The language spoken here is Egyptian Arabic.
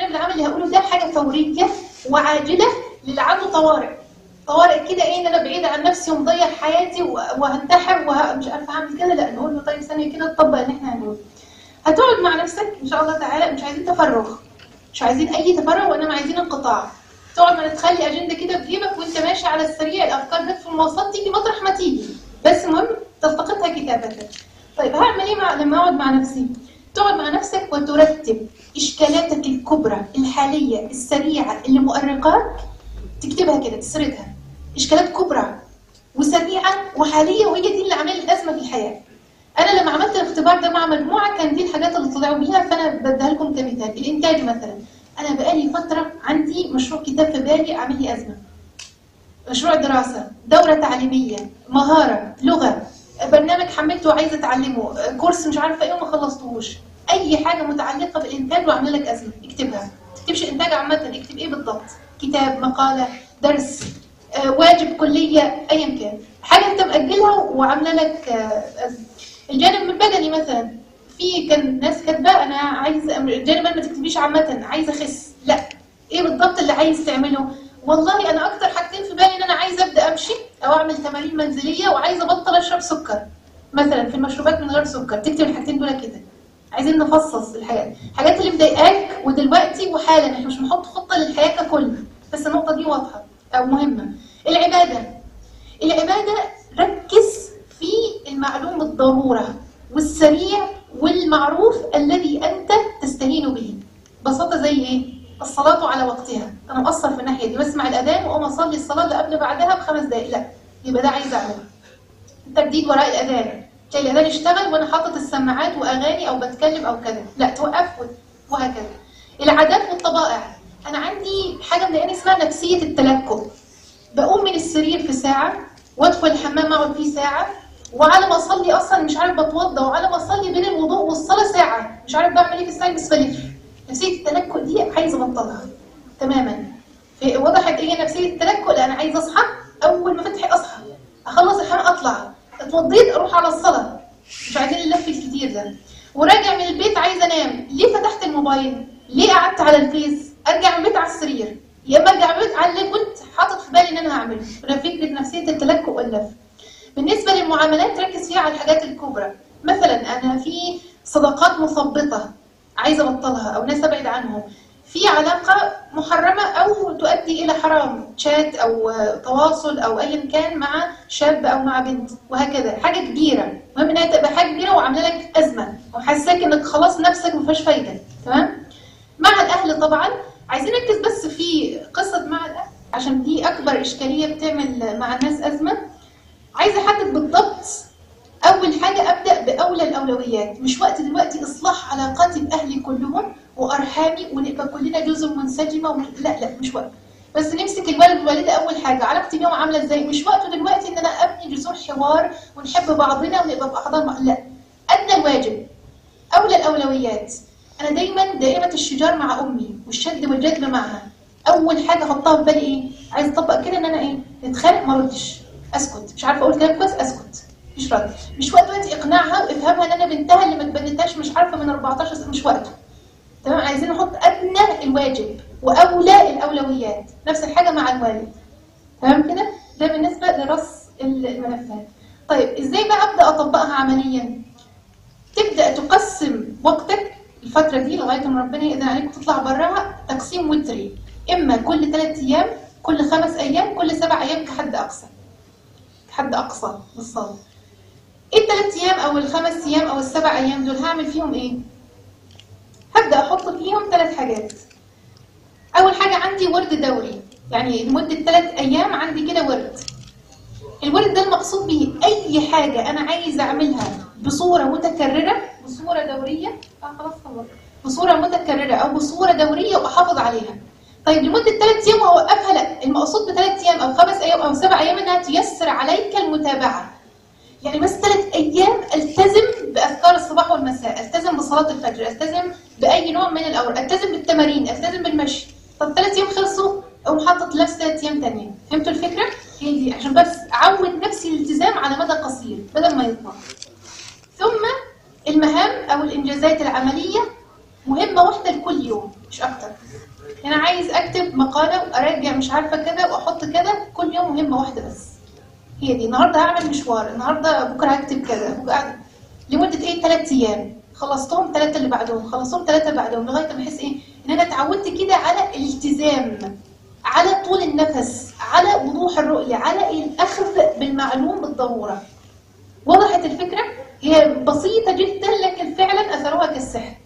العمل اللي هقوله ده حاجه فوريه وعاجله للي عنده طوارئ طوارئ كده ايه ان انا بعيده عن نفسي ومضيع حياتي و- وهنتحر ومش عارفه اعمل كده لا نقول له طيب ثانيه كده تطبق اللي احنا هنقوله هتقعد مع نفسك ان شاء الله تعالى مش عايزين تفرغ مش عايزين اي تفرغ وانما عايزين انقطاع تقعد ما تخلي اجنده كده في جيبك وانت ماشي على السريع الافكار جت في المواصلات تيجي مطرح ما تيجي بس المهم تلتقطها كتابه طيب هعمل ايه مع لما اقعد مع نفسي تقعد مع نفسك وترتب اشكالاتك الكبرى الحاليه السريعه اللي مؤرقاك تكتبها كده تسردها اشكالات كبرى وسريعه وحاليه وهي دي اللي عامله ازمه في الحياه انا لما عملت الاختبار ده مع مجموعه كان دي الحاجات اللي طلعوا بيها فانا بديها لكم كمثال الانتاج مثلا انا بقالي فتره عندي مشروع كتاب في بالي عامل لي ازمه مشروع دراسه دوره تعليميه مهاره لغه برنامج حملته وعايزه اتعلمه كورس مش عارفه ايه وما خلصتهوش اي حاجه متعلقه بالانتاج وعامله لك ازمه اكتبها ما تكتبش انتاج عامه اكتب ايه بالضبط كتاب مقاله درس آه، واجب كليه ايا كان حاجه انت مأجلها وعامله لك آه، أزمة. الجانب البدني مثلا في كان ناس كاتبه انا عايزه الجانب ما تكتبيش عامه عايزه اخس لا ايه بالضبط اللي عايز تعمله والله انا اكتر حاجتين في بالي ان انا عايزه ابدا امشي او اعمل تمارين منزليه وعايزه ابطل اشرب سكر مثلا في المشروبات من غير سكر تكتب الحاجتين دول كده عايزين نفصص الحاجات الحاجات اللي مضايقاك ودلوقتي وحالا احنا مش بنحط خطه للحياه ككل بس النقطه دي واضحه او مهمه العباده العباده ركز في المعلوم بالضروره والسريع والمعروف الذي انت تستهين به ببساطه زي ايه الصلاه على وقتها انا مقصر في الناحيه دي بسمع الاذان واقوم اصلي الصلاه اللي قبل بعدها بخمس دقائق لا يبقى ده عايز اعمله الترديد وراء الاذان تلاقي الاذان اشتغل وانا حاطط السماعات واغاني او بتكلم او كذا لا توقف وهكذا العادات والطبائع انا عندي حاجه مضايقاني اسمها نفسيه التلكؤ بقوم من السرير في ساعه وادخل الحمام اقعد فيه ساعه وعلى ما اصلي اصلا مش عارف بتوضى وعلى ما اصلي بين الوضوء والصلاه ساعه مش عارف بعمل ايه في الساعه بس بلف نفسيه التلكؤ دي عايزه ابطلها تماما في- وضحت ايه نفسيه التلكؤ لا انا عايزه اصحى اول ما فتحي اصحى اخلص الحمام اطلع اتوضيت اروح على الصلاه مش عايزين اللف الكتير ده وراجع من البيت عايزه انام ليه فتحت الموبايل ليه قعدت على الفيس ارجع من البيت على السرير يا اما ارجع من البيت على اللي كنت حاطط في بالي ان انا هعمله وده فكره نفسيه التلكؤ واللف بالنسبه للمعاملات ركز فيها على الحاجات الكبرى مثلا انا في صداقات مثبطه عايزه ابطلها او ناس ابعد عنهم في علاقه محرمه او تؤدي الى حرام شات او آه، تواصل او ايا كان مع شاب او مع بنت وهكذا حاجه كبيره المهم انها تبقى حاجه كبيره وعامله لك ازمه وحاساك انك خلاص نفسك ما فيهاش فايده تمام مع الاهل طبعا عايزين نركز بس في قصه مع الاهل عشان دي اكبر اشكاليه بتعمل مع الناس ازمه عايزه احدد بالضبط اول حاجه ابدا باولى الاولويات مش وقت دلوقتي اصلاح علاقاتي باهلي كلهم وارحامي ونبقى كلنا جزر منسجمه ومش... لا لا مش وقت بس نمسك الولد والوالده اول حاجه علاقتي بيهم عامله ازاي مش وقته دلوقتي ان انا ابني جذور حوار ونحب بعضنا ونبقى باحضان مع... لا ادنى الواجب اولى الاولويات انا دايما دائمه الشجار مع امي والشد والجذب معها اول حاجه احطها في بالي ايه عايز اطبق كده ان انا ايه نتخانق ما اردش اسكت مش عارفه اقول كلام كويس اسكت مش رد مش وقت وقت اقناعها وافهمها ان انا بنتها اللي ما اتبنتهاش مش عارفه من 14 سنه مش وقته تمام عايزين نحط ادنى الواجب واولى الاولويات نفس الحاجه مع الوالد تمام كده ده بالنسبه لرص الملفات طيب ازاي بقى ابدا اطبقها عمليا تبدا تقسم وقتك الفتره دي لغايه ما ربنا يقدر عليك وتطلع براها تقسيم وتري اما كل ثلاث ايام كل خمس ايام كل سبع ايام كحد اقصى كحد اقصى بالصلاه ايه الثلاث ايام او الخمس ايام او السبع ايام دول هعمل فيهم ايه هبدا احط فيهم ثلاث حاجات اول حاجه عندي ورد دوري يعني لمده ثلاث ايام عندي كده ورد الورد ده المقصود به اي حاجه انا عايز اعملها بصوره متكرره بصوره دوريه اه خلاص خلاص بصوره متكرره او بصوره دوريه واحافظ عليها طيب لمده ثلاث ايام واوقفها لا المقصود بثلاث ايام او خمس ايام او سبع ايام انها تيسر عليك المتابعه يعني بس ثلاث ايام التزم باذكار الصباح والمساء التزم بصلاه الفجر التزم باي نوع من الاوراق التزم بالتمارين التزم بالمشي طب ثلاث ايام خلصوا اقوم حاطط نفس ثلاث ايام ثانيه فهمتوا الفكره هي دي عشان بس اعود نفسي الالتزام على مدى قصير بدل ما يطول ثم المهام او الانجازات العمليه مهمه واحده لكل يوم مش اكتر انا عايز اكتب مقاله وارجع مش عارفه كده واحط كده كل يوم مهمه واحده بس هي دي النهارده هعمل مشوار النهارده بكره هكتب كذا بكرة هعمل- لمده ايه ثلاث ايام خلصتهم ثلاثه اللي بعدهم خلصتهم ثلاثه اللي بعدهم لغايه ما احس ايه ان انا اتعودت كده على الالتزام على طول النفس على وضوح الرؤيه على الاخذ بالمعلوم بالضروره وضحت الفكره هي بسيطه جدا لكن فعلا اثرها كالسحر